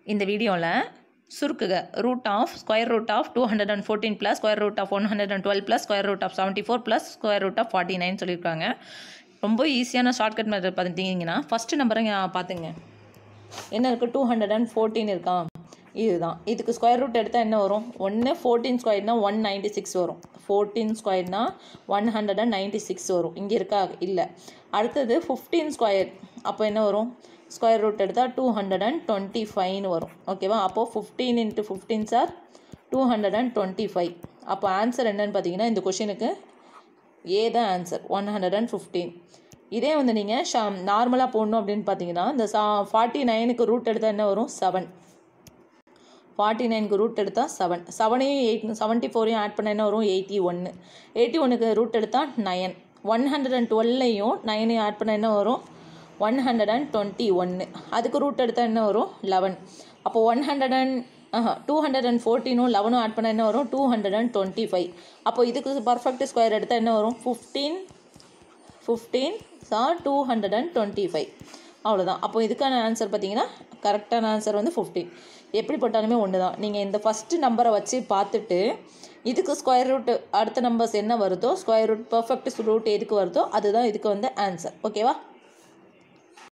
இந்த வீடியோவில் சுருக்குக root of square root of two hundred and fourteen plus square root of one hundred and twelve plus square root of seventy four plus square root of forty nine சொல்லியிருக்காங்க ரொம்ப ஈஸியான shortcut method பார்த்தீங்கன்னா first நம்பரை பார்த்துங்க என்ன இருக்குது two hundred and fourteen இருக்கா இதுதான் இதுக்கு ஸ்கொயர் ரூட் எடுத்தால் என்ன வரும் ஒன்று ஃபோர்டீன் ஸ்கொயர்னா ஒன் நைன்ட்டி சிக்ஸ் வரும் ஃபோர்டீன் ஸ்கொயர்னா one hundred and ninety six வரும் இங்கே இருக்கா இல்லை அடுத்தது ஃபிஃப்டீன் ஸ்கொயர் அப்போ என்ன வரும் ஸ்கொயர் ரூட் எடுத்தால் டூ ஹண்ட்ரட் அண்ட் டுவெண்ட்டி ஃபைவ்னு வரும் ஓகேவா அப்போது fifteen into fifteen sir two hundred and twenty five அப்போ ஆன்சர் என்னன்னு பார்த்தீங்கன்னா இந்த கொஷினுக்கு ஏ தான் answer one hundred and fifteen இதே வந்து நீங்கள் ஷா நார்மலாக போடணும் அப்படின்னு பார்த்தீங்கன்னா இந்த சா ஃபார்ட்டி நைனுக்கு ரூட் எடுத்தால் என்ன வரும் செவன் ஃபார்ட்டி நைனுக்கு ரூட் எடுத்தால் செவன் செவனையும் எயிட் செவன்ட்டி ஃபோரையும் ஆட் பண்ண என்ன வரும் எயிட்டி ஒன்று எயிட்டி ஒன்றுக்கு ரூட் எடுத்தால் நயன் ஒன் ஹண்ட்ரட் அண்ட் டுவெல்லையும் நைனையும் ஆட் பண்ண என்ன வரும் ஒன் ஹண்ட்ரட் அண்ட் டுவெண்ட்டி ஒன்று அதுக்கு ரூட் எடுத்தால் என்ன வரும் லெவன் அப்போ one hundred and two hundred and ஃபோர்டீனும் லெவனும் ஆட் பண்ண என்ன வரும் two hundred and twenty five அப்போ இதுக்கு பர்ஃபெக்ட் ஸ்கொயர் எடுத்தால் என்ன வரும் fifteen fifteen sir two hundred and twenty five அவ்வளோதான் அப்போ இதுக்கான ஆன்சர் பார்த்தீங்கன்னா கரெக்டான ஆன்சர் வந்து ஃபிஃப்டீன் எப்படி போட்டாலுமே ஒன்று தான் நீங்கள் இந்த ஃபஸ்ட்டு நம்பரை வச்சு பார்த்துட்டு இதுக்கு ஸ்கொயர் ரூட் அடுத்த நம்பர்ஸ் என்ன வருதோ ஸ்கொயர் ரூட் பர்ஃபெக்ட் ரூட் எதுக்கு வருதோ அதுதான் இதுக்கு வந்து ஆன்சர் ஓகேவா